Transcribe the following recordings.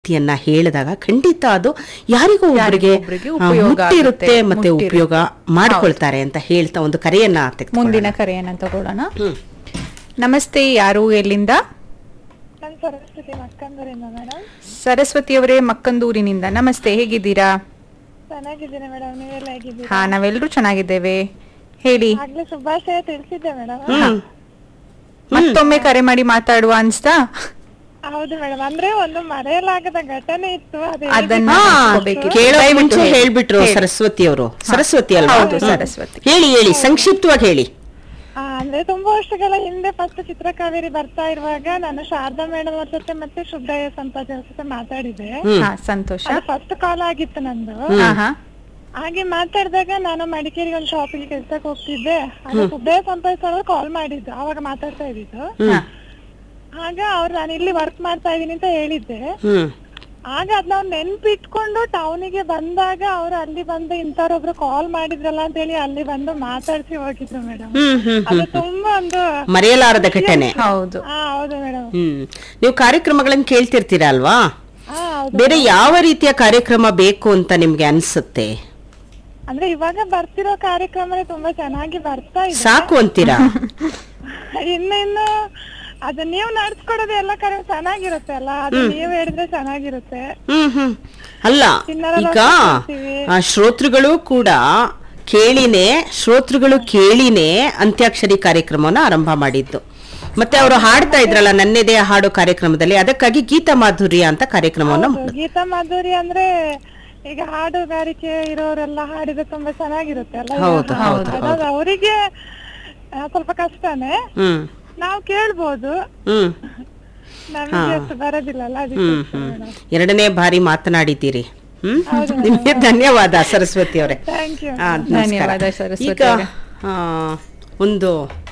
ಮಾಹಿತಿಯನ್ನ ಹೇಳಿದಾಗ ಖಂಡಿತ ಅದು ಯಾರಿಗೂ ಒಬ್ಬರಿಗೆ ಒಬ್ರಿಗೆ ಉಪಯೋಗ ಮುಟ್ಟಿರುತ್ತೆ ಆಗುತ್ತೆ, ಮತ್ತೆ ಮುಟ್ಟಿರುತ್ತೆ. ಉಪಯೋಗ ಮಾಡ್ಕೊಳ್ತಾರೆ ಅಂತ ಹೇಳ್ತಾ ಒಂದು ಕರೆಯನ್ನ ತೆಗೆದುಕೊಳ್ಳೋಣ. ಮುಂದಿನ ಕರೆಯನ್ನ ತಗೊಳ್ಳೋಣ ಹ್ಮ್. ನಮಸ್ತೆ ಯಾರು ಎಲ್ಲಿಂದ ನಾನು ಸರಸ್ವತಿ ಮಕ್ಕಂದೂರಿಂದ ಮೇಡಮ್ ಸರಸ್ವತಿ ಅವರೇ ಮಕ್ಕಂದೂರಿನಿಂದ ನಮಸ್ತೆ ಹೇಗಿದ್ದೀರಾ ಚೆನ್ನಾಗಿದ್ದೀನಿ ಮೇಡಮ್ ನೀವೆಲ್ಲ ಹೇಗಿದ್ದೀರಾ ಹಾ ನಾವೆಲ್ಲರೂ ಚೆನ್ನಾಗಿದ್ದೇವೆ ಹೇಳಿ ಆಗ್ಲೇ ಶುಭಾಶಯ ತಿಳಿಸಿದ್ದೆ ಮೇಡಮ್ ಹ್ಮ್ ಮತ್ತೊಮ್ಮೆ ಕರೆ ಮಾಡಿ ಮಾತಾಡುವ ಅನ್ಸ್ತಾ ಹೌದು ಮೇಡಮ್ ಅಂದ್ರೆ ಒಂದು ಮರೆಯಲಾಗದ ಘಟನೆ ಇತ್ತು ಅದೇ ಅದನ್ನ ಹಾ, ನೆನ್ಸ್ಕೋಬೇಕಿತ್ತು. ಕೇಳೋ ದಯವಿಟ್ಟು ಮುಂಚೆ ಹೇಳಿ. ಹೇಳ್ಬಿಟ್ರು ಹೇಳಿ. ಸರಸ್ವತಿ ಅವರು ಸರಸ್ವತಿ ಅಲ್ವಾ ಹೌದು, ಹ್ಮ್. ಸರಸ್ವತಿ. ಹೇಳಿ ಹೇಳಿ ಸಂಕ್ಷಿಪ್ತವಾಗಿ ಹೇಳಿ ಆ, ಅಂದ್ರೆ ತುಂಬಾ ವರ್ಷಗಳ ಹಿಂದೆ ಫಸ್ಟ್ ಚಿತ್ರಕಾವೇರಿ ಬರ್ತಾ ಇರುವಾಗ ನಾನು ಶಾರದಾ ಮೇಡಮ್ ಅವ್ರ ಜೊತೆ ಮತ್ತೆ ಶುದ್ಧಯ್ಯ ಸಂಪಾಜಿ ಅವ್ರ ಜೊತೆ ಮಾತಾಡಿದೆ ಹ್ಮ್ ಹಾ ಸಂತೋಷ ಅದು ಫಸ್ಟ್ ಕಾಲ್ ಆಗಿತ್ತು ನಂದು ಹಾ ಹಾ ಹಾಗೆ ಮಾತಾಡಿದಾಗ ನಾನು ಮಡಿಕೇರಿಗೆ ಒಂದು ಶಾಪಿಗೆ ಕೆಲ್ಸಕ್ಕೆ ಹೋಗ್ತಿದ್ದೆ ಅದು ಶುದ್ಧಯ್ಯ ಸಂಪಾಜಿ ಅವರು ಕಾಲ್ ಮಾಡಿದ್ದು ಅವಾಗ ಮಾತಾಡ್ತಾ ಇದ್ದಿದ್ದು ಹಾ. ಆಗ ಅವ್ರು ನಾನು ಇಲ್ಲಿ ವರ್ಕ್ ಮಾಡ್ತಾ ಇದೀನಿ ಅಂತ ಹೇಳಿದ್ದೆ ಹ್ಮ್ ಆಗ ಅದನ್ನ ಅವ್ರು ನೆನ್ಪಿಟ್ಕೊಂಡು ಟೌನಿಗೆ ಬಂದಾಗ ಅವ್ರು ಅಲ್ಲಿ ಬಂದು ಇಂಥವ್ರೊಬ್ರು ಕಾಲ್ ಮಾಡಿದ್ರಲ್ಲ ಅಂತ ಹೇಳಿ ಅಲ್ಲಿ ಬಂದು ಮಾತಾಡ್ಸಿ ಹೋಗಿದ್ರು ಮೇಡಮ್ ಹ್ಮ್ ಹ್ಮ್ ಅದು ತುಂಬಾ ಒಂದು ಮರೆಯಲಾರದ ಘಟನೆ ಹೌದು ಹಾ ಹೌದು ಮೇಡಮ್ ಹ್ಮ್ ನೀವು ಕಾರ್ಯಕ್ರಮಗಳನ್ನ ಕೇಳ್ತಿರ್ತೀರಾ ಅಲ್ವಾ ಹಾ ಹೌದು ಬೇರೆ ಯಾವ ರೀತಿಯ ಕಾರ್ಯಕ್ರಮ ಬೇಕು ಅಂತ ನಿಮ್ಗೆ ಅನ್ಸುತ್ತೆ ಅಂದ್ರೆ ಇವಾಗ ಬರ್ತಿರೋ ಕಾರ್ಯಕ್ರಮನೇ ತುಂಬಾ ಚೆನ್ನಾಗಿ ಬರ್ತಾ ಇದೆ ಸಾಕು ಅಂತೀರಾ ಇನ್ನು ಇನ್ನು ಅದು ನೀವು ನಡ್ಸ್ಕೊಡೋದು ಎಲ್ಲ ಕಡೆ ಚೆನ್ನಾಗಿರುತ್ತೆ ಅಲ್ಲ ಅದು ನೀವು ಹೇಳಿದ್ರೆ ಚೆನ್ನಾಗಿರುತ್ತೆ ಹ್ಮ್ ಹ್ಮ್ ಅಲ್ಲ ಚಿನ್ನರ ಈಗ ಲೋಕ ಕೇಳ್ತೀವಿ. ಆ ಶ್ರೋತೃಗಳು ಕೂಡ ಕೇಳಿನೇ ಶ್ರೋತೃಗಳು ಕೇಳಿನೇ ಅಂತ್ಯಾಕ್ಷರಿ ಕಾರ್ಯಕ್ರಮವನ್ನ ಆರಂಭ ಮಾಡಿದ್ದು ಮತ್ತೆ ಅವರು ಹಾಡ್ತಾ ಇದ್ರಲ್ಲ ನನ್ನೆದೆ ಹಾಡು ಕಾರ್ಯಕ್ರಮದಲ್ಲಿ ಅದಕ್ಕಾಗಿ ಗೀತ ಮಾಧುರ್ಯ ಅಂತ ಕಾರ್ಯಕ್ರಮವನ್ನ ಹೌದು, ಗೀತಾ ಮಾಧುರಿ ಅಂದ್ರೆ ಈಗ ಹಾಡುಗಾರಿಕೆ ಇರೋರೆಲ್ಲ ಹಾಡಿದ್ರೆ ತುಂಬಾ ಚೆನ್ನಾಗಿರುತ್ತೆ ಅಲ್ಲ ಈಗ ಹೌದು, ಹಾಡು. ಹೌದು, ಅದಾದ್ರೆ ಅವರಿಗೆ ಸ್ವಲ್ಪ ಕಷ್ಟನೇ ಹ್ಮ್ ನಾವು ಕೇಳ್ಬೋದು ಹ್ಮ್ ನಮಗೆ ಅಷ್ಟು ಬರೋದಿಲ್ಲಲ್ಲ ಅದಕ್ಕೆ ಹ್ಮ್ ಹ್ಮ್ ಎರಡನೇ ಬಾರಿ ಮಾತನಾಡಿದ್ದೀರಿ ಹ್ಮ್ ನಿಮ್ಗೆ ಧನ್ಯವಾದ ಸರಸ್ವತಿ ಅವರೇ ಥ್ಯಾಂಕ್ ಯು ಆ, ನಮಸ್ಕಾರ. ಧನ್ಯವಾದ ಸರಸ್ವತಿ ಈಗ ಅವರೇ. ಆ, ಒಂದು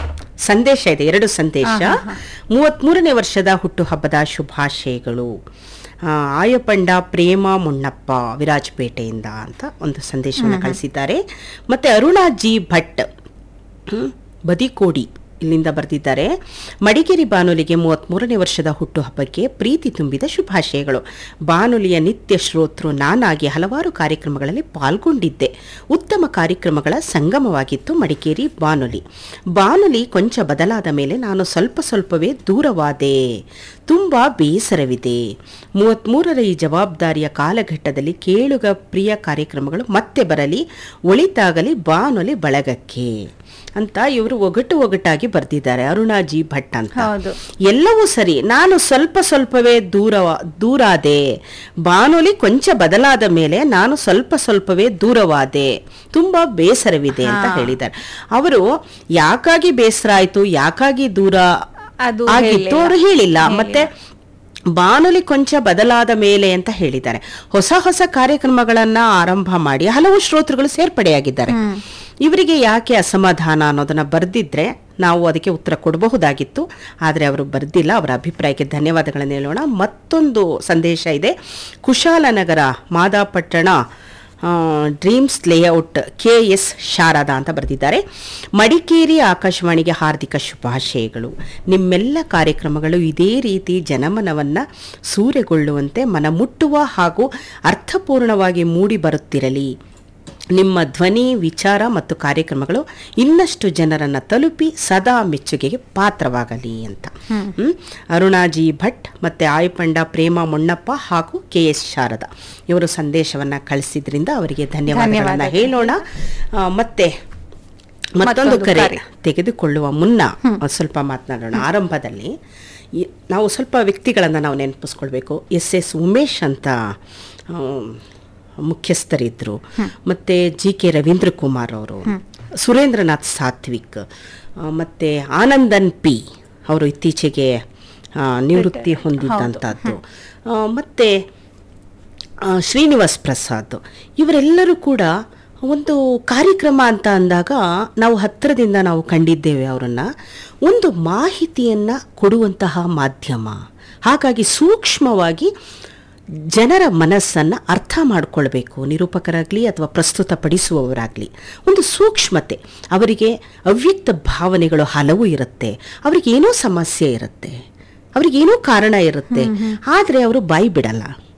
ಸಂದೇಶ ಇದೆ ಎರಡು ಸಂದೇಶ ಮೂವತ್ಮೂರನೇ ವರ್ಷದ ಹುಟ್ಟುಹಬ್ಬದ ಶುಭಾಶಯಗಳು ಆ, ಆಯಪಂಡ ಪ್ರೇಮ ಮುಣ್ಣಪ್ಪ ವಿರಾಜಪೇಟೆಯಿಂದ ಅಂತ ಒಂದು ಸಂದೇಶವನ್ನು ಕಳಿಸಿದ್ದಾರೆ ಮತ್ತೆ ಅರುಣಾ ಜಿ ಭಟ್ ಹ್ಮ್, ಬದಿಕೋಡಿ ಇಲ್ಲಿಂದ ಬರೆದಿದ್ದಾರೆ ಮಡಿಕೇರಿ ಬಾನುಲಿಗೆ ಮೂವತ್ಮೂರನೇ ವರ್ಷದ ಹುಟ್ಟುಹಬ್ಬಕ್ಕೆ ಪ್ರೀತಿ ತುಂಬಿದ ಶುಭಾಶಯಗಳು ಬಾನುಲಿಯ ನಿತ್ಯ ಶ್ರೋತೃ ನಾನಾಗಿ ಹಲವಾರು ಕಾರ್ಯಕ್ರಮಗಳಲ್ಲಿ ಪಾಲ್ಗೊಂಡಿದ್ದೆ ಉತ್ತಮ ಕಾರ್ಯಕ್ರಮಗಳ ಸಂಗಮವಾಗಿತ್ತು ಮಡಿಕೇರಿ ಬಾನುಲಿ ಬಾನುಲಿ ಕೊಂಚ ಬದಲಾದ ಮೇಲೆ ನಾನು ಸ್ವಲ್ಪ ಸ್ವಲ್ಪವೇ ದೂರವಾದೆ ತುಂಬ ಬೇಸರವಿದೆ ಮೂವತ್ತ್ಮೂರರ ಈ ಜವಾಬ್ದಾರಿಯ ಕಾಲಘಟ್ಟದಲ್ಲಿ ಕೇಳುಗ ಪ್ರಿಯ ಕಾರ್ಯಕ್ರಮಗಳು ಮತ್ತೆ ಬರಲಿ ಒಳಿತಾಗಲಿ ಬಾನುಲಿ ಬಳಗಕ್ಕೆ ಅಂತ ಇವರು ಒಗಟು ಒಗಟಾಗಿ ಬರ್ದಿದ್ದಾರೆ ಅರುಣಾಜಿ ಭಟ್ ಅಂತ ಹೌದು. ಎಲ್ಲವೂ ಸರಿ ನಾನು ಸ್ವಲ್ಪ ಸ್ವಲ್ಪವೇ ದೂರ ದೂರಾದೆ ಬಾನುಲಿ ಕೊಂಚ ಬದಲಾದ ಮೇಲೆ ನಾನು ಸ್ವಲ್ಪ ಸ್ವಲ್ಪವೇ ದೂರವಾದೆ ತುಂಬಾ ಬೇಸರವಿದೆ ಅಂತ ಹೇಳಿದ್ದಾರೆ ಅವರು ಯಾಕಾಗಿ ಬೇಸರ ಆಯ್ತು ಯಾಕಾಗಿ ದೂರ ಅದು ಆಗಿತ್ತು ಹೇಳಿಲ್ಲ. ಅವರು ಹೇಳಿಲ್ಲ ಮತ್ತೆ ಬಾನುಲಿ ಕೊಂಚ ಬದಲಾದ ಮೇಲೆ ಅಂತ ಹೇಳಿದ್ದಾರೆ ಹೊಸ ಹೊಸ ಕಾರ್ಯಕ್ರಮಗಳನ್ನ ಆರಂಭ ಮಾಡಿ ಹಲವು ಶ್ರೋತೃಗಳು ಸೇರ್ಪಡೆಯಾಗಿದ್ದಾರೆ ಇವರಿಗೆ ಯಾಕೆ ಅಸಮಾಧಾನ ಅನ್ನೋದನ್ನ ಬರ್ದಿದ್ರೆ ನಾವು ಅದಕ್ಕೆ ಉತ್ತರ ಕೊಡಬಹುದಾಗಿತ್ತು ಆದರೆ ಅವರು ಬರ್ದಿಲ್ಲ ಅವರ ಅಭಿಪ್ರಾಯಕ್ಕೆ ಧನ್ಯವಾದಗಳನ್ನು ಹೇಳೋಣ ಮತ್ತೊಂದು ಸಂದೇಶ ಇದೆ ಕುಶಾಲನಗರ ಮಾದಾಪಟ್ಟಣ ಆ, dreams layout K S Sharada ಅಂತ ಬರೆದಿದ್ದಾರೆ ಮಡಿಕೇರಿ ಆಕಾಶವಾಣಿಗೆ ಹಾರ್ದಿಕ ಶುಭಾಶಯಗಳು ನಿಮ್ಮೆಲ್ಲ ಕಾರ್ಯಕ್ರಮಗಳು ಇದೇ ರೀತಿ ಜನಮನವನ್ನು ಸೂರೆಗೊಳ್ಳುವಂತೆ ಮನಮುಟ್ಟುವ ಹಾಗೂ ಅರ್ಥಪೂರ್ಣವಾಗಿ ಮೂಡಿ ಬರುತ್ತಿರಲಿ ನಿಮ್ಮ ಧ್ವನಿ ವಿಚಾರ ಮತ್ತು ಕಾರ್ಯಕ್ರಮಗಳು ಇನ್ನಷ್ಟು ಜನರನ್ನು ತಲುಪಿ ಸದಾ ಮೆಚ್ಚುಗೆಗೆ ಪಾತ್ರವಾಗಲಿ ಅಂತ ಹ್ಮ್? ಅರುಣಾಜಿ ಭಟ್ ಮತ್ತೆ ಆಯಪಂಡ ಪ್ರೇಮ ಮೊಣ್ಣಪ್ಪ ಹಾಗೂ ಕೆ ಎಸ್ ಶಾರದಾ ಇವರು ಸಂದೇಶವನ್ನ ಕಳಿಸಿದ್ರಿಂದ ಅವರಿಗೆ ಧನ್ಯವಾದಗಳನ್ನ ಧನ್ಯವಾದಗಳು. ಹೇಳೋಣ ಆ, ಮತ್ತೆ ಮತ್ತೊಂದು ಮತ್ತೊಂದು ಕರೆ ಕರೆ. ತೆಗೆದುಕೊಳ್ಳುವ ಮುನ್ನ ಒಂದ್ ಸ್ವಲ್ಪ ಮಾತನಾಡೋಣ ಆರಂಭದಲ್ಲಿ ಈ- ನಾವು ಸ್ವಲ್ಪ ವ್ಯಕ್ತಿಗಳನ್ನು ನಾವು ನೆನಪಿಸ್ಕೊಳ್ಬೇಕು ಎಸ್ ಎಸ್ ಉಮೇಶ್ ಅಂತ ಆಮ್, ಮುಖ್ಯಸ್ಥರಿದ್ರು ಮತ್ತೆ ಜಿ ಕೆ ರವೀಂದ್ರ ಕುಮಾರ್ ಅವರು ಸುರೇಂದ್ರನಾಥ್ ಸಾತ್ವಿಕ್ ಆ, ಮತ್ತೆ ಆನಂದನ್ ಪಿ ಅವರು ಇತ್ತೀಚೆಗೆ ಆ, ನಿವೃತ್ತಿ ಹೊಂದಿದ್ದಂಥದ್ದು ಆ, ಮತ್ತೆ ಆ, ಶ್ರೀನಿವಾಸ್ ಪ್ರಸಾದ್ ಇವರೆಲ್ಲರೂ ಕೂಡ ಒಂದು ಕಾರ್ಯಕ್ರಮ ಅಂತ ಅಂದಾಗ ನಾವು ಹತ್ತಿರದಿಂದ ನಾವು ಕಂಡಿದ್ದೇವೆ ಅವರನ್ನು ಒಂದು ಮಾಹಿತಿಯನ್ನು ಕೊಡುವಂತಹ ಮಾಧ್ಯಮ ಹಾಗಾಗಿ ಸೂಕ್ಷ್ಮವಾಗಿ ಜನರ ಮನಸ್ಸನ್ನು ಅರ್ಥ ಮಾಡ್ಕೊಳ್ಬೇಕು ನಿರೂಪಕರಾಗಲಿ ಅಥವಾ ಪ್ರಸ್ತುತಪಡಿಸುವವರಾಗಲಿ ಒಂದು ಸೂಕ್ಷ್ಮತೆ ಅವರಿಗೆ ಅವ್ಯಕ್ತ ಭಾವನೆಗಳು ಹಲವು ಇರುತ್ತೆ ಅವರಿಗೇನೋ ಸಮಸ್ಯೆ ಇರುತ್ತೆ ಅವ್ರಿಗೇನೋ ಕಾರಣ ಇರುತ್ತೆ ಆದರೆ ಅವರು ಬಾಯಿ ಬಿಡಲ್ಲ